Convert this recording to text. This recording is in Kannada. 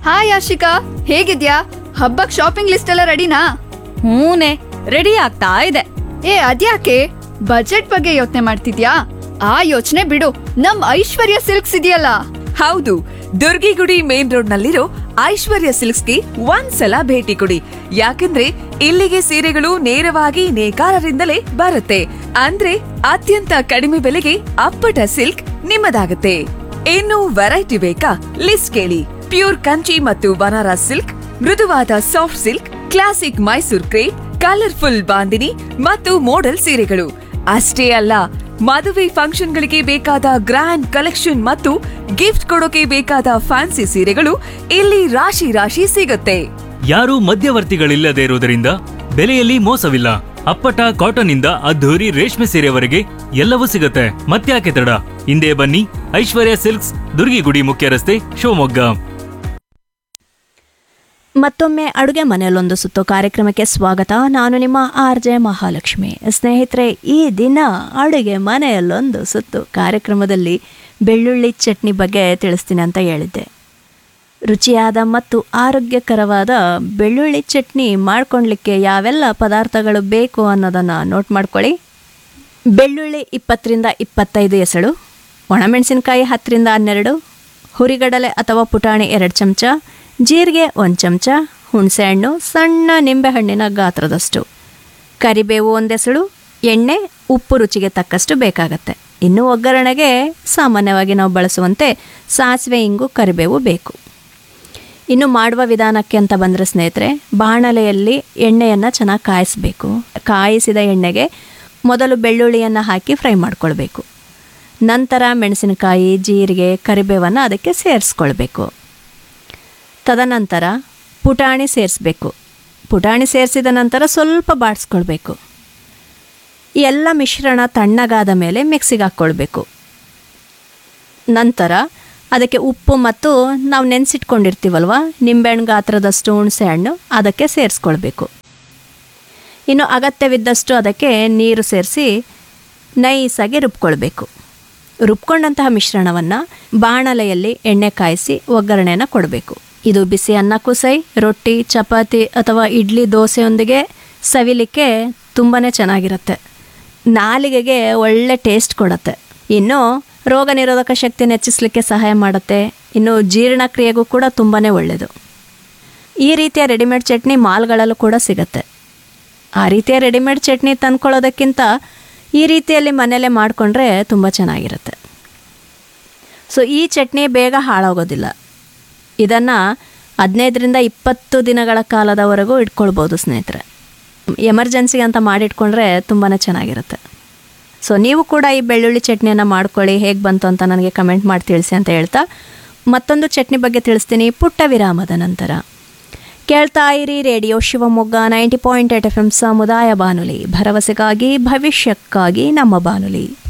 ಹಾಯ್ ಆಶಿಕಾ ಹೇಗಿದ್ಯಾ ಹಬ್ಬಕ್ ಶಾಪಿಂಗ್ ಲಿಸ್ಟ್ ಎಲ್ಲ ರೆಡಿನಾ ಹೂನೆ ರೆಡಿ ಆಗ್ತಾ ಇದೆ ಏ ಅದ್ಯಾಕೆ ಬಜೆಟ್ ಬಗ್ಗೆ ಯೋಚನೆ ಮಾಡ್ತಿದ್ಯಾ ಆ ಯೋಚನೆ ಬಿಡು ನಮ್ ಐಶ್ವರ್ಯ ಸಿಲ್ಕ್ಸ್ ಇದೆಯಲ್ಲ ಹೌದು ದುರ್ಗಿಗುಡಿ ಮೇನ್ ರೋಡ್ ನಲ್ಲಿರೋ ಐಶ್ವರ್ಯ ಸಿಲ್ಕ್ಸ್ಗೆ ಒಂದ್ಸಲ ಭೇಟಿ ಕೊಡಿ ಯಾಕಂದ್ರೆ ಇಲ್ಲಿಗೆ ಸೀರೆಗಳು ನೇರವಾಗಿ ನೇಕಾರರಿಂದಲೇ ಬರುತ್ತೆ ಅಂದ್ರೆ ಅತ್ಯಂತ ಕಡಿಮೆ ಬೆಲೆಗೆ ಅಪ್ಪಟ ಸಿಲ್ಕ್ ನಿಮ್ಮದಾಗುತ್ತೆ ಇನ್ನು ವೆರೈಟಿ ಬೇಕಾ ಲಿಸ್ಟ್ ಕೇಳಿ ಪ್ಯೂರ್ ಕಂಚಿ ಮತ್ತು ಬನಾರಸ್ ಸಿಲ್ಕ್ ಮೃದುವಾದ soft silk classic Mysore crepe colourful bandhani ಮತ್ತು ಮೋಡಲ್ ಸೀರೆಗಳು ಅಷ್ಟೇ ಅಲ್ಲ ಮದುವೆ ಫಂಕ್ಷನ್ಗಳಿಗೆ ಬೇಕಾದ ಗ್ರ್ಯಾಂಡ್ ಕಲೆಕ್ಷನ್ ಮತ್ತು ಗಿಫ್ಟ್ ಕೊಡೋಕೆ ಬೇಕಾದ ಫ್ಯಾನ್ಸಿ ಸೀರೆಗಳು ಇಲ್ಲಿ ರಾಶಿ ರಾಶಿ ಸಿಗುತ್ತೆ ಯಾರೂ ಮಧ್ಯವರ್ತಿಗಳಿಲ್ಲದೆ ಇರುವುದರಿಂದ ಬೆಲೆಯಲ್ಲಿ ಮೋಸವಿಲ್ಲ ಅಪ್ಪಟ ಕಾಟನ್ ಇಂದ ಅದ್ಧೂರಿ ರೇಷ್ಮೆ ಸೀರೆವರೆಗೆ ಎಲ್ಲವೂ ಸಿಗುತ್ತೆ ಮತ್ತ್ಯಾಕೆ ತಡ ಹಿಂದೆ ಬನ್ನಿ ಐಶ್ವರ್ಯ ಸಿಲ್ಕ್ಸ್ ದುರ್ಗಿಗುಡಿ ಮುಖ್ಯ ರಸ್ತೆ ಶಿವಮೊಗ್ಗ ಮತ್ತೊಮ್ಮೆ ಅಡುಗೆ ಮನೆಯಲ್ಲೊಂದು ಸುತ್ತು ಕಾರ್ಯಕ್ರಮಕ್ಕೆ ಸ್ವಾಗತ ನಾನು ನಿಮ್ಮ ಆರ್ ಜೆ ಮಹಾಲಕ್ಷ್ಮಿ ಸ್ನೇಹಿತರೆ ಈ ದಿನ ಅಡುಗೆ ಮನೆಯಲ್ಲೊಂದು ಸುತ್ತು ಕಾರ್ಯಕ್ರಮದಲ್ಲಿ ಬೆಳ್ಳುಳ್ಳಿ ಚಟ್ನಿ ಬಗ್ಗೆ ತಿಳಿಸ್ತೀನಿ ಅಂತ ಹೇಳಿದ್ದೆ ರುಚಿಯಾದ ಮತ್ತು ಆರೋಗ್ಯಕರವಾದ ಬೆಳ್ಳುಳ್ಳಿ ಚಟ್ನಿ ಮಾಡ್ಕೊಳ್ಲಿಕ್ಕೆ ಯಾವೆಲ್ಲ ಪದಾರ್ಥಗಳು ಬೇಕು ಅನ್ನೋದನ್ನು ನೋಟ್ ಮಾಡ್ಕೊಳ್ಳಿ ಬೆಳ್ಳುಳ್ಳಿ ಇಪ್ಪತ್ತರಿಂದ ಇಪ್ಪತ್ತೈದು ಎಸಳು ಒಣಮೆಣಸಿನಕಾಯಿ ಹತ್ತರಿಂದ ಹನ್ನೆರಡು ಹುರಿಗಡಲೆ ಅಥವಾ ಪುಟಾಣಿ ಎರಡು ಚಮಚ ಜೀರಿಗೆ ಒಂದು ಚಮಚ ಹುಣಸೆಹಣ್ಣು ಸಣ್ಣ ನಿಂಬೆಹಣ್ಣಿನ ಗಾತ್ರದಷ್ಟು ಕರಿಬೇವು ಒಂದೆಸಳು ಎಣ್ಣೆ ಉಪ್ಪು ರುಚಿಗೆ ತಕ್ಕಷ್ಟು ಬೇಕಾಗತ್ತೆ ಇನ್ನು ಒಗ್ಗರಣೆಗೆ ಸಾಮಾನ್ಯವಾಗಿ ನಾವು ಬಳಸುವಂತೆ ಸಾಸಿವೆ ಇಂಗು ಕರಿಬೇವು ಬೇಕು ಇನ್ನು ಮಾಡುವ ವಿಧಾನಕ್ಕೆ ಅಂತ ಬಂದರೆ ಸ್ನೇಹಿತರೆ ಬಾಣಲೆಯಲ್ಲಿ ಎಣ್ಣೆಯನ್ನು ಚೆನ್ನಾಗಿ ಕಾಯಿಸಬೇಕು ಕಾಯಿಸಿದ ಎಣ್ಣೆಗೆ ಮೊದಲು ಬೆಳ್ಳುಳ್ಳಿಯನ್ನು ಹಾಕಿ ಫ್ರೈ ಮಾಡ್ಕೊಳ್ಬೇಕು ನಂತರ ಮೆಣಸಿನಕಾಯಿ ಜೀರಿಗೆ ಕರಿಬೇವನ್ನು ಅದಕ್ಕೆ ಸೇರಿಸ್ಕೊಳ್ಬೇಕು ತದನಂತರ ಪುಟಾಣಿ ಸೇರಿಸ್ಬೇಕು ಪುಟಾಣಿ ಸೇರಿಸಿದ ನಂತರ ಸ್ವಲ್ಪ ಬಾಡಿಸ್ಕೊಳ್ಬೇಕು ಈ ಎಲ್ಲ ಮಿಶ್ರಣ ತಣ್ಣಗಾದ ಮೇಲೆ ಮಿಕ್ಸಿಗೆ ಹಾಕ್ಕೊಳ್ಬೇಕು ನಂತರ ಅದಕ್ಕೆ ಉಪ್ಪು ಮತ್ತು ನಾವು ನೆನೆಸಿಟ್ಕೊಂಡಿರ್ತೀವಲ್ವ ನಿಂಬೆಹಣ್ಣು ಗಾತ್ರದಷ್ಟು ಹುಣಸೆ ಹಣ್ಣು ಅದಕ್ಕೆ ಸೇರಿಸ್ಕೊಳ್ಬೇಕು ಇನ್ನು ಅಗತ್ಯವಿದ್ದಷ್ಟು ಅದಕ್ಕೆ ನೀರು ಸೇರಿಸಿ ನೈಸಾಗಿ ರುಬ್ಕೊಳ್ಬೇಕು ರುಬ್ಕೊಂಡಂತಹ ಮಿಶ್ರಣವನ್ನು ಬಾಣಲೆಯಲ್ಲಿ ಎಣ್ಣೆ ಕಾಯಿಸಿ ಒಗ್ಗರಣೆಯನ್ನು ಕೊಡಬೇಕು ಇದು ಬಿಸಿ ಅನ್ನಕ್ಕೂ ಸೈ ರೊಟ್ಟಿ ಚಪಾತಿ ಅಥವಾ ಇಡ್ಲಿ ದೋಸೆಯೊಂದಿಗೆ ಸವಿಲಿಕ್ಕೆ ತುಂಬಾ ಚೆನ್ನಾಗಿರುತ್ತೆ ನಾಲಿಗೆಗೆ ಒಳ್ಳೆ ಟೇಸ್ಟ್ ಕೊಡುತ್ತೆ ಇನ್ನು ರೋಗ ನಿರೋಧಕ ಶಕ್ತಿನ ಹೆಚ್ಚಿಸಲಿಕ್ಕೆ ಸಹಾಯ ಮಾಡುತ್ತೆ ಇನ್ನು ಜೀರ್ಣಕ್ರಿಯೆಗೂ ಕೂಡ ತುಂಬಾ ಒಳ್ಳೆಯದು ಈ ರೀತಿಯ ರೆಡಿಮೇಡ್ ಚಟ್ನಿ ಮಾಲ್ಗಳಲ್ಲೂ ಕೂಡ ಸಿಗುತ್ತೆ ಆ ರೀತಿಯ ರೆಡಿಮೇಡ್ ಚಟ್ನಿ ತಂದ್ಕೊಳ್ಳೋದಕ್ಕಿಂತ ಈ ರೀತಿಯಲ್ಲಿ ಮನೆಯಲ್ಲೇ ಮಾಡಿಕೊಂಡ್ರೆ ತುಂಬ ಚೆನ್ನಾಗಿರುತ್ತೆ ಸೊ ಈ ಚಟ್ನಿ ಬೇಗ ಹಾಳಾಗೋದಿಲ್ಲ ಇದನ್ನು ಹದಿನೈದರಿಂದ ಇಪ್ಪತ್ತು ದಿನಗಳ ಕಾಲದವರೆಗೂ ಇಟ್ಕೊಳ್ಬೋದು ಸ್ನೇಹಿತರೆ ಎಮರ್ಜೆನ್ಸಿಗೆ ಅಂತ ಮಾಡಿಟ್ಕೊಂಡ್ರೆ ತುಂಬಾ ಚೆನ್ನಾಗಿರುತ್ತೆ ಸೊ ನೀವು ಕೂಡ ಈ ಬೆಳ್ಳುಳ್ಳಿ ಚಟ್ನಿಯನ್ನು ಮಾಡ್ಕೊಳ್ಳಿ ಹೇಗೆ ಬಂತು ಅಂತ ನನಗೆ ಕಮೆಂಟ್ ಮಾಡಿ ತಿಳಿಸಿ ಅಂತ ಹೇಳ್ತಾ ಮತ್ತೊಂದು ಚಟ್ನಿ ಬಗ್ಗೆ ತಿಳಿಸ್ತೀನಿ ಪುಟ್ಟ ವಿರಾಮದ ನಂತರ ಕೇಳ್ತಾ ಇರಿ radio Shivamogga ninety point eight F M ಸಮುದಾಯ ಬಾನುಲಿ ಭರವಸೆಗಾಗಿ ಭವಿಷ್ಯಕ್ಕಾಗಿ ನಮ್ಮ ಬಾನುಲಿ